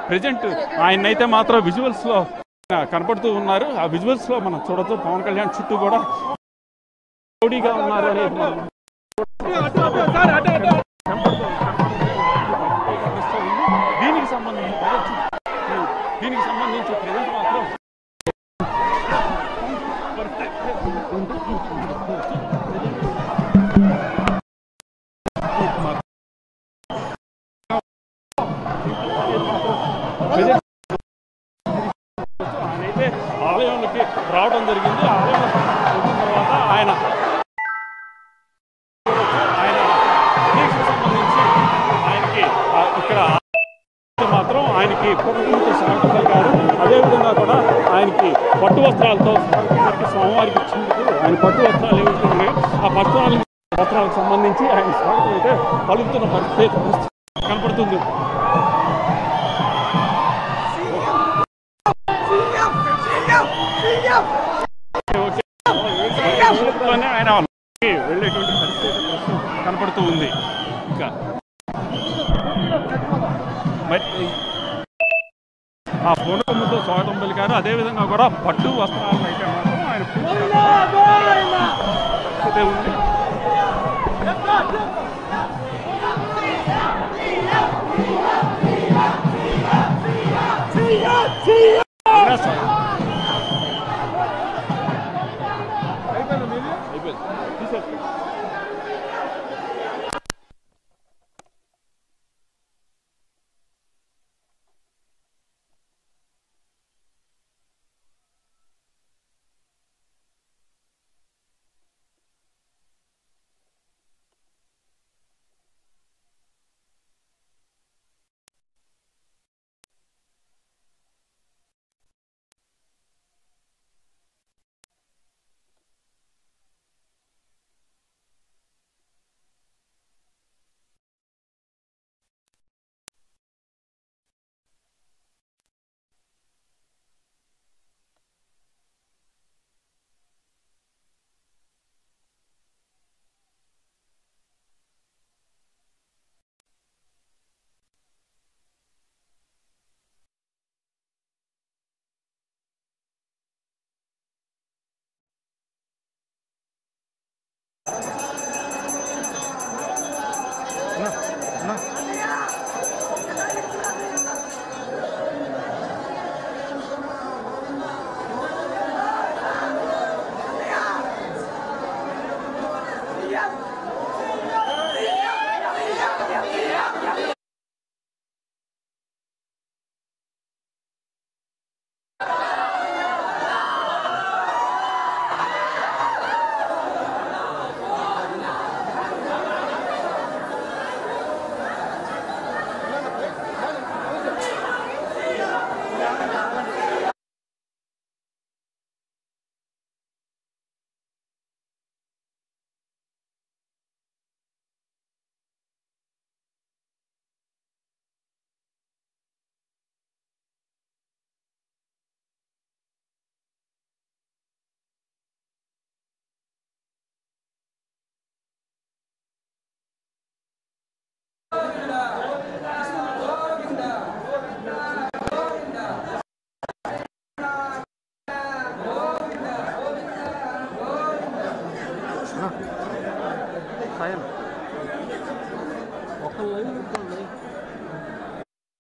Present ఆయన్నైతే మాత్రం విజువల్స్లో కనపడుతూ ఉన్నారు ఆ విజువల్స్లో మనం చూడొచ్చు పవన్ కళ్యాణ్ చుట్టూ కూడా రౌడీగా ఉన్నారు అనేది మనం దీనికి సంబంధించి దీనికి సంబంధించి ప్రజెంట్ మాత్రం ప్రజెంట్ ఆయనైతే ఆలయంలోకి రావడం జరిగింది ఆలయంలో వచ్చిన తర్వాత ఆయన ఆయన దీక్షకు సంబంధించి ఆయనకి ఆ, ఇక్కడ మాత్రం ఆయనకి కుటుంబంతో స్వాగతం పలికారు అదేవిధంగా కూడా ఆయనకి పట్టు వస్త్రాలతో స్వాగతం స్వామివారికి ఇచ్చేందుకు ఆయన పట్టు వస్త్రాలు ఏవైతే ఉన్నాయో ఆ పట్టు వస్త్రాలకు సంబంధించి ఆయన స్వాగతం అయితే పలుకుతున్న పరిస్థితి కనపడుతుంది ఓకే. లోనే ఆయన వెళ్ళేటువంటి పరిస్థితి ప్రస్తుతం కనపడుతూ ఉంది ఇంకా మరి ఆ పూర్ణకముతో స్వాగతం పలికారు అదేవిధంగా కూడా పట్టు వస్త్రాలను అయితే మాత్రం ఆయన పూర్తిగా పరిస్థితి ఉంది అయిపోయింది అయిపోయింది తీసేసుకో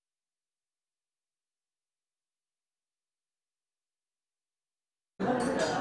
ఆ